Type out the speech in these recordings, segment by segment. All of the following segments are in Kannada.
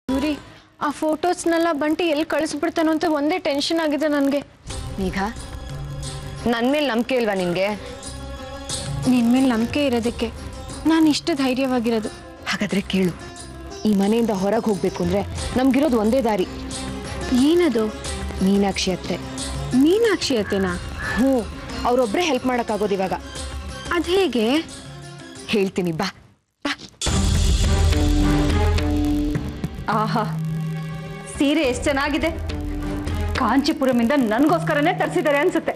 ಇವ್ರಿ ಆ ಫೋಟೋಸ್ನೆಲ್ಲ ಬಂಟಿ ಎಲ್ಲಿ ಕಳಿಸ್ಬಿಡ್ತಾನೋ ಅಂತ ಒಂದೇ ಟೆನ್ಷನ್ ಆಗಿದೆ ನನಗೆ ಮೇಘ ನನ್ನ ಮೇಲೆ ನಂಬಿಕೆ ಇಲ್ವಾ ನಿನಗೆ ನಿನ್ನ ಮೇಲೆ ನಂಬಿಕೆ ಇರೋದಕ್ಕೆ ನಾನು ಇಷ್ಟು ಧೈರ್ಯವಾಗಿರೋದು ಹಾಗಾದ್ರೆ ಕೇಳು ಈ ಮನೆಯಿಂದ ಹೊರಗೆ ಹೋಗ್ಬೇಕು ಅಂದ್ರೆ ನಮ್ಗಿರೋದು ಒಂದೇ ದಾರಿ ಏನದು ಮೀನಾಕ್ಷಿ ಅತ್ತೆ ಮೀನಾಕ್ಷಿ ಅತ್ತೆನಾ ಹ್ಞೂ ಅವರೊಬ್ಬರೇ ಹೆಲ್ಪ್ ಮಾಡೋಕ್ಕಾಗೋದು ಇವಾಗ ಅದು ಹೇಗೆ ಹೇಳ್ತೀನಿ ಬಾ ಬಾ ಆಹಾ ಸೀರೆ ಎಷ್ಟು ಚೆನ್ನಾಗಿದೆ ಕಾಂಚೀಪುರಮಿಂದ ನನಗೋಸ್ಕರನೇ ತರಿಸಿದ್ದಾರೆ ಅನ್ಸುತ್ತೆ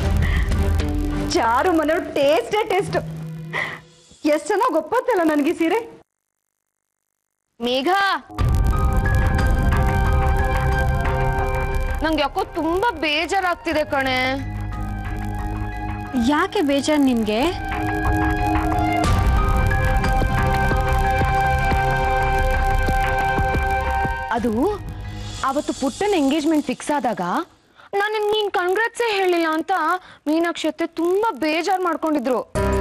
ಚಾರು ಮನೆಯವ್ರು ಟೇಸ್ಟೇ ಟೇಸ್ಟ್ ಎಷ್ಟು ಚೆನ್ನಾಗಿ ಒಪ್ಪತ್ತಲ್ಲ ನನಗೆ ಈ ಸೀರೆ ಮೇಘ ನಂಗೆ ಯಾಕೋ ತುಂಬಾ ಬೇಜಾರಾಗ್ತಿದೆ ಕಣೆ ಯಾಕೆ ಬೇಜಾರು ನಿನಗೆ ಅದು ಅವತ್ತು ಪುಟ್ಟನ ಎಂಗೇಜ್ಮೆಂಟ್ ಫಿಕ್ಸ್ ಆದಾಗ ನಾನು ನೀನ್ ಕಂಗ್ರಾಟ್ಸೇ ಹೇಳಿಲ್ಲ ಅಂತ ಮೀನಾಕ್ಷಿ ಅತ್ತೆ ತುಂಬಾ ಬೇಜಾರ್ ಮಾಡ್ಕೊಂಡಿದ್ರು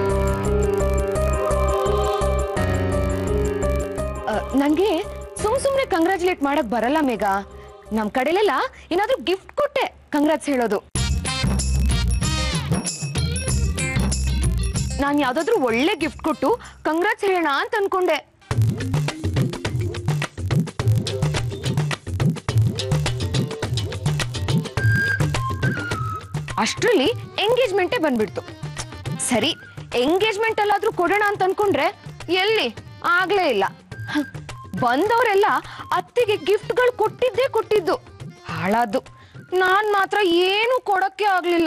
ಅ, ನನ್ಗೆ ಸುಮ್ ಸುಮ್ನೆ ಕಂಗ್ರಾಚುಲೇಟ್ ಮಾಡಕ್ ಬರಲ್ಲ ಮೇಘ ನಮ್ ಕಡೆಲೆಲ್ಲ ಏನಾದ್ರೂ ಗಿಫ್ಟ್ ಕೊಟ್ಟೆ ಕಂಗ್ರಾಟ್ಸ್ ಹೇಳೋದು ನಾನ್ ಯಾವ್ದಾದ್ರು ಒಳ್ಳೆ ಗಿಫ್ಟ್ ಕೊಟ್ಟು ಕಂಗ್ರಾಟ್ಸ್ ಹೇಳೋಣ ಅಂತ ಅನ್ಕೊಂಡೆ ಅಷ್ಟ್ರಲ್ಲಿ ಎಂಗೇಜ್ಮೆಂಟೇ ಬಂದ್ಬಿಡ್ತು ಸರಿ ಎಂಗೇಜ್ಮೆಂಟ್ ಅಲ್ಲಾದ್ರೂ ಕೊಡೋಣ ಅಂತ ಅನ್ಕೊಂಡ್ರೆ ಎಲ್ಲಿ ಆಗ್ಲೇ ಇಲ್ಲ ಹ, ಬಂದವರೆಲ್ಲ ಅತ್ತಿಗೆ ಗಿಫ್ಟ್ಗಳು ಕೊಟ್ಟಿದ್ದೇ ಕೊಟ್ಟಿದ್ದು ಹಾಳಾದ್ದು ನಾನ್ ಮಾತ್ರ ಏನು ಕೊಡಕ್ಕೆ ಆಗ್ಲಿಲ್ಲ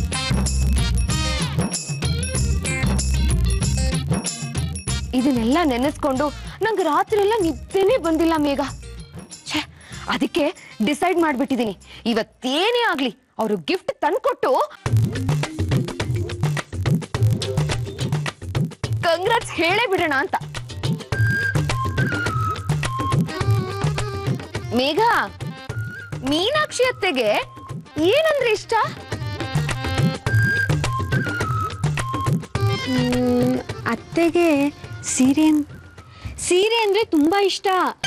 ಇದನ್ನೆಲ್ಲ ನೆನೆಸ್ಕೊಂಡು ನಂಗೆ ರಾತ್ರಿ ಎಲ್ಲ ನಿದ್ದೆನೇ ಬಂದಿಲ್ಲ ಮೇಘ ಛೇ ಅದಕ್ಕೆ ಡಿಸೈಡ್ ಮಾಡ್ಬಿಟ್ಟಿದೀನಿ ಇವತ್ತೇನೇ ಆಗ್ಲಿ ಅವರು ಗಿಫ್ಟ್ ತಂದ್ಕೊಟ್ಟು ಕಂಗ್ರಾಟ್ಸ್ ಹೇಳೇ ಬಿಡೋಣ ಅಂತ ಮೇಘ ಮೀನಾಕ್ಷಿ ಅತ್ತೆಗೆ ಏನಂದ್ರೆ ಇಷ್ಟ ಅತ್ತೆಗೆ ಸೀರೆ ಅನ್- ಸೀರೆ ಅಂದ್ರೆ ತುಂಬಾ ಇಷ್ಟ